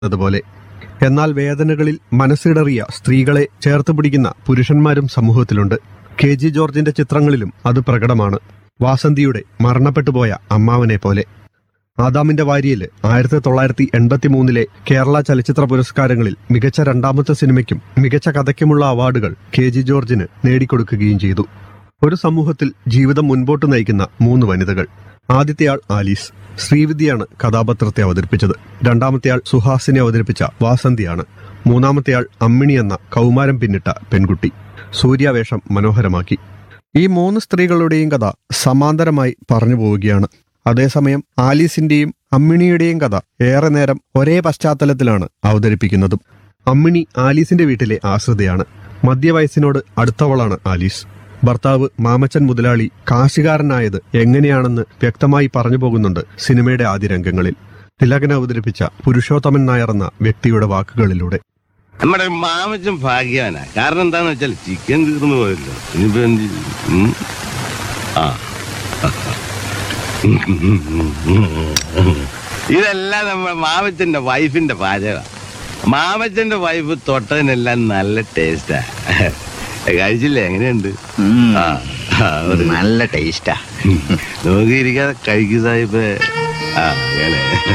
അതുപോലെ എന്നാൽ വേദനകളിൽ മനസ്സിടറിയ സ്ത്രീകളെ ചേർത്ത് പിടിക്കുന്ന പുരുഷന്മാരും സമൂഹത്തിലുണ്ട് കെ ജി ജോർജിന്റെ ചിത്രങ്ങളിലും അത് പ്രകടമാണ് വാസന്തിയുടെ മരണപ്പെട്ടുപോയ അമ്മാവനെ പോലെ ആദാമിന്റെ വാരിയല് ആയിരത്തി തൊള്ളായിരത്തി എൺപത്തി മൂന്നിലെ കേരള ചലച്ചിത്ര പുരസ്കാരങ്ങളിൽ മികച്ച രണ്ടാമത്തെ സിനിമയ്ക്കും മികച്ച കഥയ്ക്കുമുള്ള അവാർഡുകൾ കെ ജി ജോർജിന് നേടിക്കൊടുക്കുകയും ചെയ്തു ഒരു സമൂഹത്തിൽ ജീവിതം മുൻപോട്ട് നയിക്കുന്ന മൂന്ന് വനിതകൾ ആദ്യത്തെയാൾ ആലീസ് ശ്രീവിദ്യയാണ് കഥാപാത്രത്തെ അവതരിപ്പിച്ചത് രണ്ടാമത്തെയാൾ സുഹാസിനെ അവതരിപ്പിച്ച വാസന്തിയാണ് മൂന്നാമത്തെയാൾ അമ്മിണി എന്ന കൗമാരം പിന്നിട്ട പെൺകുട്ടി സൂര്യാവേഷം മനോഹരമാക്കി ഈ മൂന്ന് സ്ത്രീകളുടെയും കഥ സമാന്തരമായി പറഞ്ഞു പോവുകയാണ് അതേസമയം ആലീസിന്റെയും അമ്മിണിയുടെയും കഥ ഏറെ നേരം ഒരേ പശ്ചാത്തലത്തിലാണ് അവതരിപ്പിക്കുന്നതും അമ്മിണി ആലീസിന്റെ വീട്ടിലെ ആശ്രിതയാണ് മധ്യവയസ്സിനോട് അടുത്തവളാണ് ആലീസ് ഭർത്താവ് മാമച്ചൻ മുതലാളി കാശുകാരനായത് എങ്ങനെയാണെന്ന് വ്യക്തമായി പറഞ്ഞു പോകുന്നുണ്ട് സിനിമയുടെ ആദ്യ രംഗങ്ങളിൽ തിലകൻ അവതരിപ്പിച്ച പുരുഷോത്തമൻ നായർ എന്ന വ്യക്തിയുടെ വാക്കുകളിലൂടെ നമ്മുടെ മാമച്ചൻ ഭാഗ്യവാനാ കാരണം എന്താന്ന് വെച്ചാൽ ചിക്കൻ തീർന്നു പോയല്ലോ ഇനിയിപ്പോ എന്ത് ചെയ്യും? ഉം? ആ ഇതെല്ലാം നമ്മുടെ മാമച്ചന്റെ വൈഫിന്റെ പാചക മാമച്ചന്റെ വൈഫ് തൊട്ടതിനെല്ലാം നല്ല ടേസ്റ്റാ കഴിച്ചില്ലേ എങ്ങനെയുണ്ട് ഉം. ആ ആ, ഒരു- നല്ല ടേസ്റ്റാ നോക്കിയിരിക്കാതെ കഴിക്കുക സാഹിബ് ആ അങ്ങനെ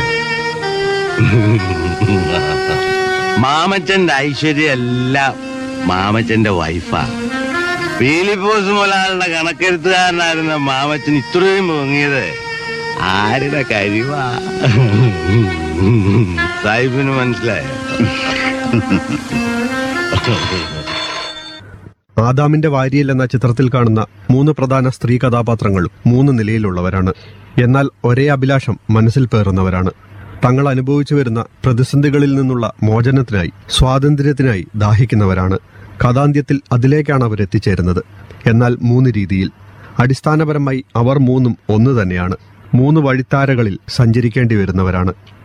മാമച്ചന്റെ ഐശ്വര്യം എല്ലാം മാമച്ചന്റെ വൈഫാ പീലിപ്പോസ് മുതലാളുടെ കണക്കെഴുത്തുകാരനായിരുന്ന മാമച്ചൻ ഇത്രയും പൊങ്ങിയത് ആരുടെ കഴിവാ സാഹിബിന് മനസ്സിലായോ ആദാമിന്റെ വാരിയൽ എന്ന ചിത്രത്തിൽ കാണുന്ന മൂന്ന് പ്രധാന സ്ത്രീ കഥാപാത്രങ്ങളും മൂന്ന് നിലയിലുള്ളവരാണ് എന്നാൽ ഒരേ അഭിലാഷം മനസ്സിൽ പേറുന്നവരാണ് തങ്ങൾ അനുഭവിച്ചു വരുന്ന പ്രതിസന്ധികളിൽ നിന്നുള്ള മോചനത്തിനായി സ്വാതന്ത്ര്യത്തിനായി ദാഹിക്കുന്നവരാണ് കഥാന്ത്യത്തിൽ അതിലേക്കാണ് അവർ എത്തിച്ചേരുന്നത് എന്നാൽ മൂന്ന് രീതിയിൽ അടിസ്ഥാനപരമായി അവർ മൂന്നും ഒന്നു തന്നെയാണ് മൂന്ന് വഴിത്താരകളിൽ സഞ്ചരിക്കേണ്ടി വരുന്നവരാണ്